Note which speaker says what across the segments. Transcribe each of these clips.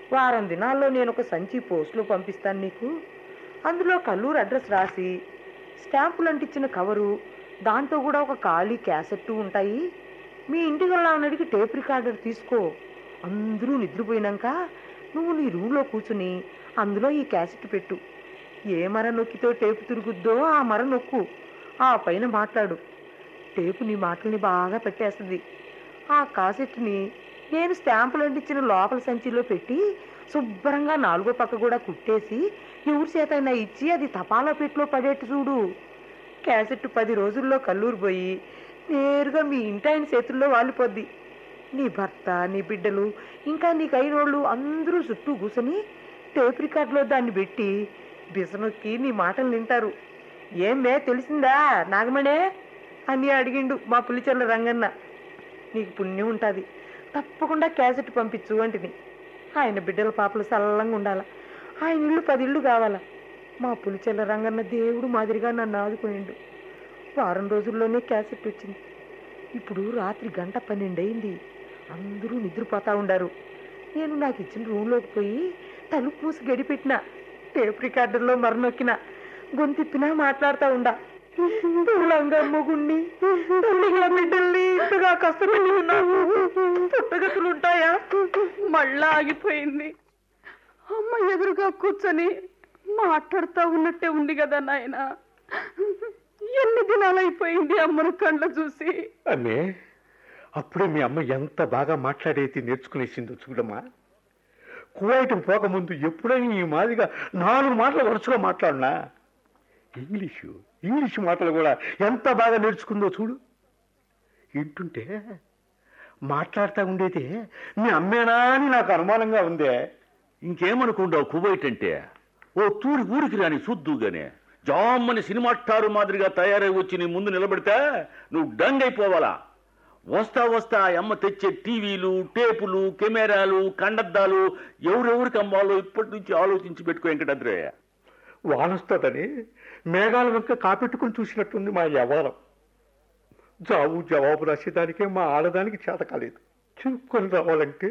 Speaker 1: వారం దినాల్లో నేను ఒక సంచి పోస్టులో పంపిస్తాను నీకు అందులో కల్లూరు అడ్రస్ రాసి స్టాంపులు అంటించిన కవరు దాంతో కూడా ఒక ఖాళీ క్యాసెట్ ఉంటాయి మీ ఇంటికి వెళ్ళామన్నడికి టేప్ రికార్డర్ తీసుకో అందరూ నిద్రపోయినాక నువ్వు నీ రూమ్లో కూర్చుని అందులో ఈ క్యాసెట్ పెట్టు ఏ మర నొక్కితో టేపు తిరుగుద్దో ఆ మర నొక్కు ఆ పైన మాట్లాడు టేపు నీ మాటల్ని బాగా పెట్టేస్తుంది ఆ కాసెట్ని నేను స్టాంపులు అంటించిన లోపల సంచిలో పెట్టి శుభ్రంగా నాలుగో పక్క కూడా కుట్టేసి ఎవరి చేతైనా ఇచ్చి అది తపాలా పెట్టులో పడేట్టు చూడు క్యాసెట్ పది రోజుల్లో కల్లూరు పోయి నేరుగా మీ ఇంటాయన చేతుల్లో వాలిపోద్ది నీ భర్త నీ బిడ్డలు ఇంకా నీకు అయినోళ్ళు అందరూ చుట్టూ కూర్చొని టేప్ రికార్డులో దాన్ని పెట్టి బిసనొక్కి నీ మాటలు వింటారు ఏమే తెలిసిందా నాగమణే అని అడిగిండు మా పులిచెర్ల రంగన్న నీకు పుణ్యం ఉంటుంది తప్పకుండా క్యాసెట్ పంపించు అంటిని ఆయన బిడ్డల పాపలు సల్లంగా ఉండాల ఆయన ఇల్లు పది ఇళ్ళు కావాలా మా పులిచెల్ల రంగన్న దేవుడు మాదిరిగా నన్ను ఆదుకునిండు వారం రోజుల్లోనే క్యాసెట్ వచ్చింది ఇప్పుడు రాత్రి గంట పన్నెండు అయింది అందరూ నిద్రపోతా ఉండారు నేను నాకు ఇచ్చిన రూమ్లోకి పోయి తలుపు మూసి గడిపెట్టిన టేప్ రికార్డర్లో మరనొక్కిన గొంతిప్పినా మాట్లాడుతూ ఉండా లంగమ్మగుణ్ణి తల్లిగా బిడ్డల్ని ఇంతగా కష్టపడి ఉన్నాను పుట్టగతులు ఉంటాయా
Speaker 2: మళ్ళా ఆగిపోయింది అమ్మ ఎదురుగా కూర్చొని మాట్లాడుతూ ఉన్నట్టే ఉంది కదా నాయన ఎన్ని దినాలైపోయింది అమ్మను కళ్ళ చూసి
Speaker 3: అమ్మే అప్పుడే మీ అమ్మ ఎంత బాగా మాట్లాడేది నేర్చుకునేసిందో చూడమ్మా కువైటం పోకముందు ఎప్పుడైనా ఈ మాదిరిగా నాలుగు మాటలు వరుసగా మాట్లాడినా ఇంగ్లీషు ఇంగ్లీషు మాటలు కూడా ఎంత బాగా నేర్చుకుందో చూడు వింటుంటే మాట్లాడుతూ ఉండేది మీ అమ్మేనా అని నాకు అనుమానంగా ఉందే
Speaker 4: ఇంకేమనుకుంటావు కువైట్ అంటే ఓ తూరి ఊరికి రాని చూద్దుగానే జామ్మని సినిమా టారు మాదిరిగా తయారై వచ్చి నీ ముందు నిలబడితే నువ్వు డంగ్ అయిపోవాలా వస్తా వస్తా ఆ అమ్మ తెచ్చే టీవీలు టేపులు కెమెరాలు కండద్దాలు ఎవరెవరికి అమ్మాలో ఇప్పటి నుంచి ఆలోచించి పెట్టుకో వెంకటాద్రయ్య
Speaker 3: వానొస్తుందని మేఘాల వెంక కాపెట్టుకుని చూసినట్టుంది మా వ్యవహారం జాబు జవాబు రాసేదానికే మా ఆడదానికి చేత కాలేదు చిరుక్కొని రావాలంటే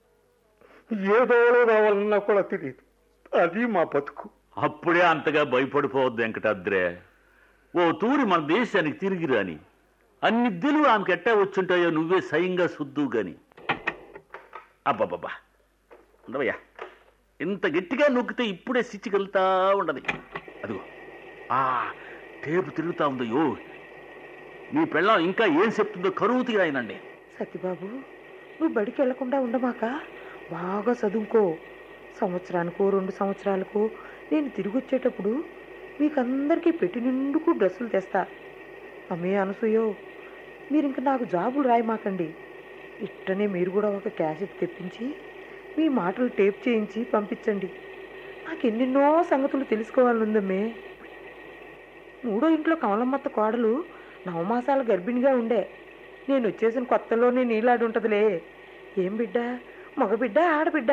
Speaker 3: ఏదో రావాలన్నా కూడా తెలియదు అది మా బతుకు
Speaker 4: అప్పుడే అంతగా భయపడిపోవద్దు వెంకటాద్రే ఓ తూరి మన దేశానికి తిరిగి రాని అన్ని దిలు ఆమెకి ఎట్టా వచ్చుంటాయో నువ్వే స్వయంగా సుద్దు గాని అబ్బబ్బబ్బా ఉండవయ్యా ఇంత గట్టిగా నొక్కితే ఇప్పుడే సిచ్చికెళ్తా ఉండదు అదిగో ఆ టేపు తిరుగుతా ఉందయ్యో నీ పెళ్ళం ఇంకా ఏం చెప్తుందో కరువు తీరాయనండి
Speaker 1: సత్యబాబు నువ్వు బడికి వెళ్లకుండా ఉండమాక బాగా చదువుకో సంవత్సరానికో రెండు సంవత్సరాలకో నేను తిరిగి వచ్చేటప్పుడు మీకందరికీ పెట్టి నిండుకు డ్రెస్సులు తెస్తా అమ్మే అనసూయో మీరు ఇంక నాకు జాబులు రాయమాకండి ఇట్టనే మీరు కూడా ఒక క్యాసెట్ తెప్పించి మీ మాటలు టేప్ చేయించి పంపించండి నాకు ఎన్నెన్నో సంగతులు తెలుసుకోవాలనుందమ్మే మూడో ఇంట్లో కమలమ్మత్త కోడలు నవమాసాల గర్భిణిగా ఉండే నేను వచ్చేసిన కొత్తలోనే నీలాడి ఉంటదిలే ఏం బిడ్డ మగబిడ్డ ఆడబిడ్డ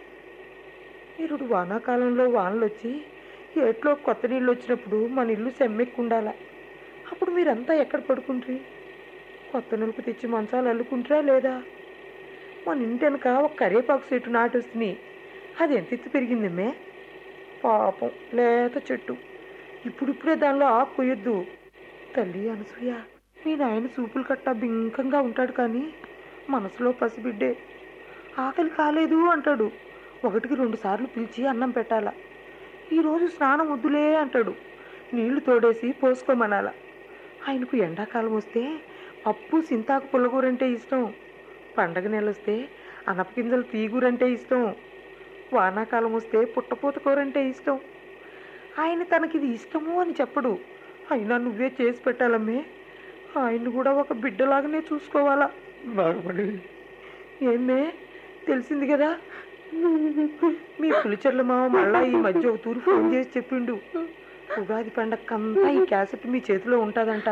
Speaker 1: మీరు వానాకాలంలో వానలు వచ్చి ఏట్లో కొత్త నీళ్ళు వచ్చినప్పుడు మన ఇల్లు సెమ్మెక్కుండాల అప్పుడు మీరంతా ఎక్కడ పడుకుంట్రి కొత్త నలుపు తెచ్చి మంచాలు అల్లుకుంటారా లేదా మన ఇంటి వెనక ఒక కరివేపాకు చెట్టు నాటొస్తున్నాయి అది ఎంత ఎత్తు పెరిగిందమ్మే పాపం లేత చెట్టు ఇప్పుడిప్పుడే దానిలో ఆకు కొయ్యొద్దు తల్లి అనసూయ మీ నాయన చూపులు కట్టా బింకంగా ఉంటాడు కానీ మనసులో పసిబిడ్డే ఆకలి కాలేదు అంటాడు ఒకటికి రెండు సార్లు పిలిచి అన్నం పెట్టాల ఈరోజు స్నానం వద్దులే అంటాడు నీళ్లు తోడేసి పోసుకోమనాల ఆయనకు ఎండాకాలం వస్తే పప్పు సింతాకు పుల్లగూరంటే ఇష్టం పండగ నెల వస్తే అనపగింజలు తీగూరంటే ఇష్టం వానాకాలం వస్తే పుట్టపూత కూరంటే ఇష్టం ఆయన తనకి ఇది ఇష్టము అని చెప్పడు అయినా నువ్వే చేసి పెట్టాలమ్మే ఆయన్ని కూడా ఒక బిడ్డలాగానే చూసుకోవాలా
Speaker 3: నాగమణి
Speaker 1: ఏమే తెలిసింది కదా మీ పులిచెర్ల మామ మళ్ళా ఈ మధ్య ఒక తూరు ఫోన్ చేసి చెప్పిండు ఉగాది పండగకంతా ఈ క్యాసెట్ మీ చేతిలో ఉంటుందంట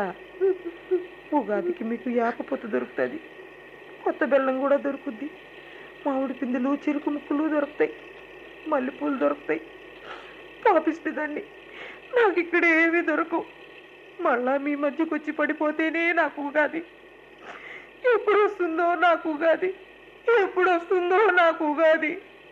Speaker 1: ఉగాదికి మీకు యాపపొత్తు దొరుకుతుంది కొత్త బెల్లం కూడా దొరుకుద్ది మామిడి పిందులు చెరుకు ముక్కలు దొరుకుతాయి మల్లెపూలు దొరుకుతాయి పాపిస్తుందండి నాకు ఇక్కడ ఏమీ దొరకవు మళ్ళా మీ మధ్యకు వచ్చి పడిపోతేనే నాకు ఉగాది ఎప్పుడు వస్తుందో నాకు ఉగాది ఎప్పుడు వస్తుందో నాకు ఉగాది